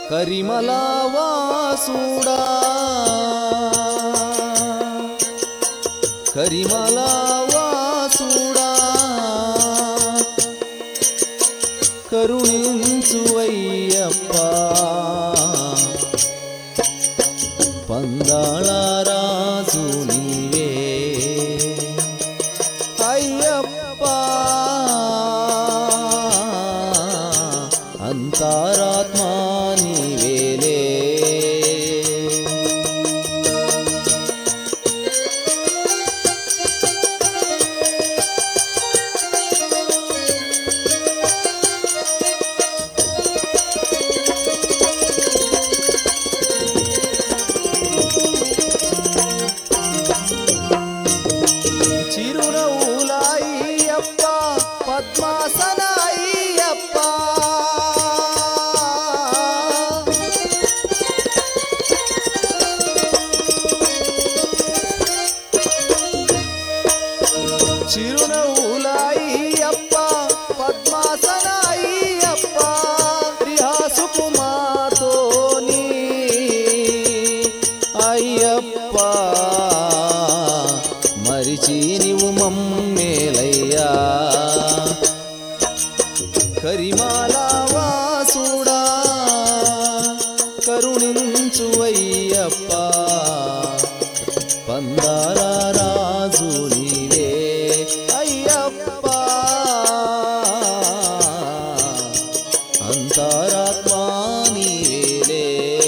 కరిమలా వాసుడా కరిమలా వాసుడా కరుణించువయ్యప్ప పందాళ రాజు నీవే అయ్యప్ప అంతారాత్మా నీవేలే చిరునవ్వులాయ్యప్ప పద్మాసనాయ్యప్ప చిరునవ్వులాయ్యప్ప పద్మాసనాయ్యప్ప రిహాసుకు మాతోని అయ్యప్ప మరిచి నీవు మమ్మేలయ్యా కరిమాలా వాసుడా కరుణించువయ్యప్ప పందాల రాజు నీవే అయ్యప్ప అంతరాత్మా నీవేలే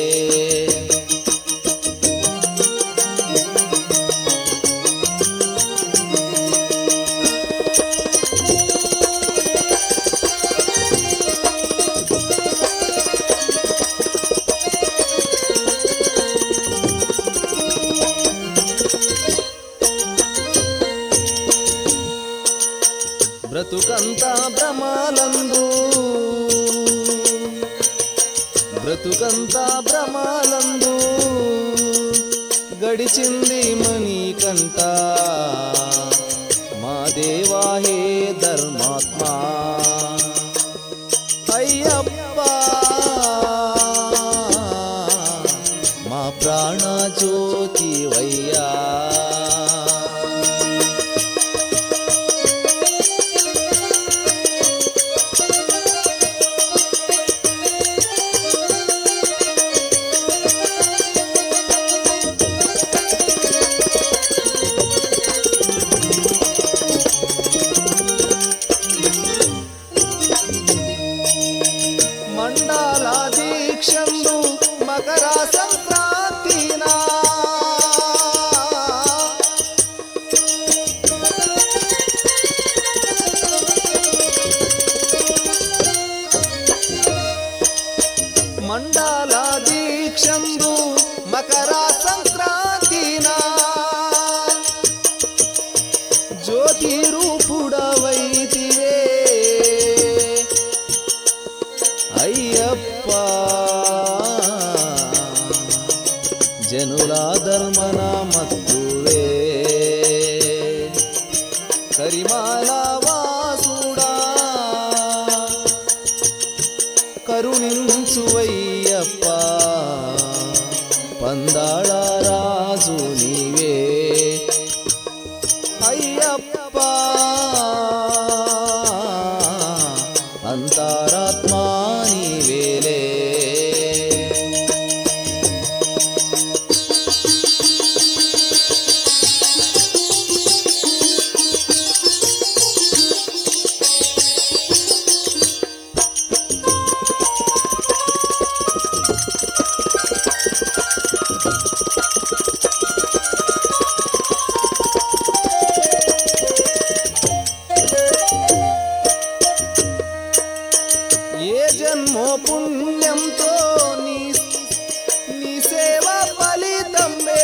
బ్రతుకంతా భ్రమాలందు బ్రతుకంతా భ్రమాలందు గడిచింది మణికంట మా దేవా హే ధర్మాత్మా అయ్యప్ప మా ప్రాణ జ్యోతి వయ్యా మండల దీక్షందు మకర సంక్రాంతినా మండల దీక్షందు మకర సంక్రాంతినా జ్యోతి రూపుడవైతివే అయ్యప్ప జనుల ధర్మన మత్తువే కరిమాల వాసుడా కరుణించువయ్యప్ప పందాళ రాజు నీవే అయ్యప్ప అంతరాత్మా నీవేలే ఏ జన్మో పుణ్యంతో నీ నీ సేవ ఫలితమే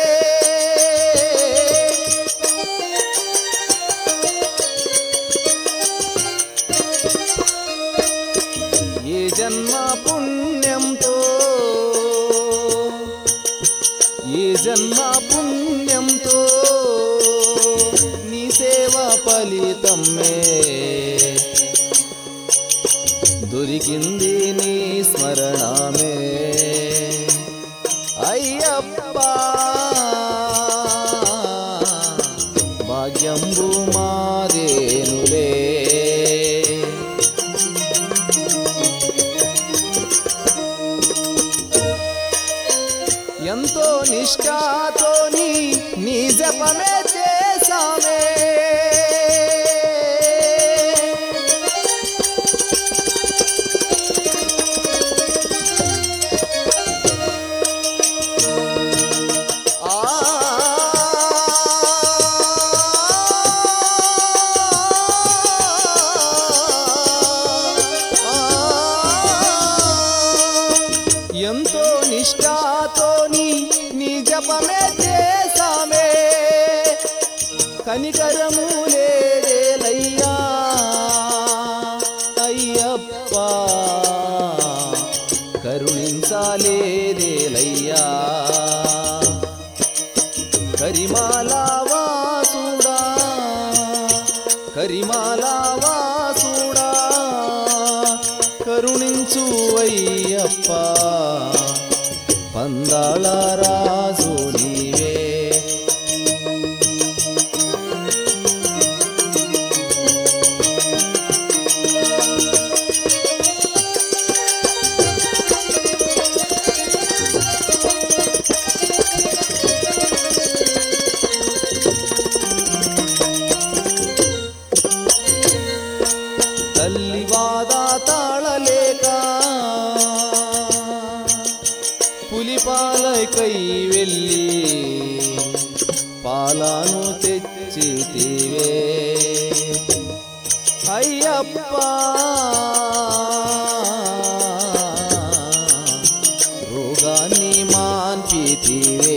ఏ జన్మ పుణ్యంతో ఏ జన్మ పుణ్యంతో నీ సేవ ఫలితమే దొరికింది నీ స్మరణమే కరిమాలా వాసుడా కరుణించు అయ్యప్ప పందాళ రాజు నీవే తల్లి వాద తాళలేక పులిపాలకై వెళ్ళి పాలను తెచ్చితివే అయ్యప్ప రోగాన్ని మాన్పితివే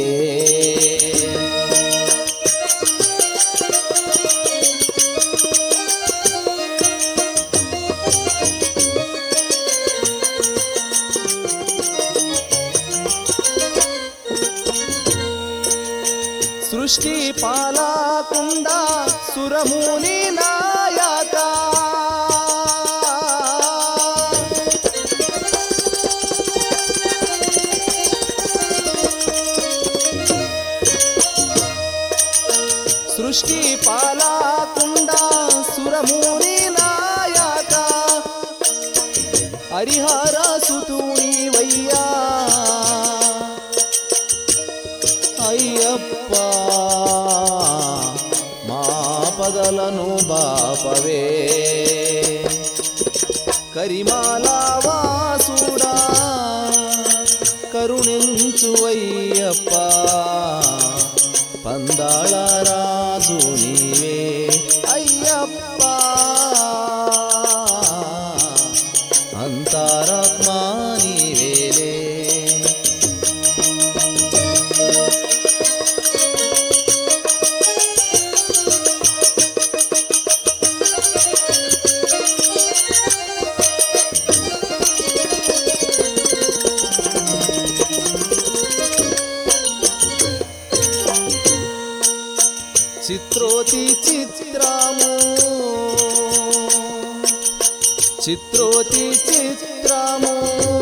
సృష్టి పాలకుండా సురముని నాయక సృష్టి పాలకుండా సురముని నాయక హరిహర సుతుని వయ్యా అయ్యప్ప మా పదలను బాపవే కరిమాలా వాసుడా కరుణించు అయ్యప్ప పందాళ రాజు నీవే అయ్యప్ప అంతారాత్మా నీవేలే చిత్రోతి చిత్రము చిత్రోతి చిత్రము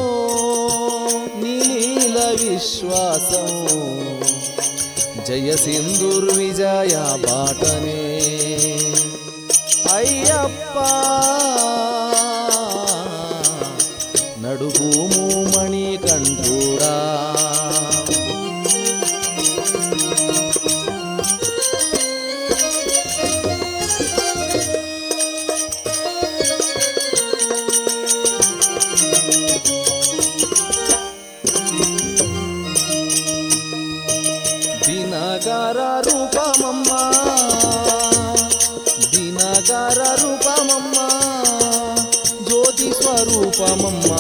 నీల విశ్వాసం జయ సింధుర్విజయ బాటనే అయ్యప్ప నడుపుము మణికంఠుడా దినకర రూపమమ్మ దినకర రూపమమ్మ జ్యోతి స్వరూపమమ్మ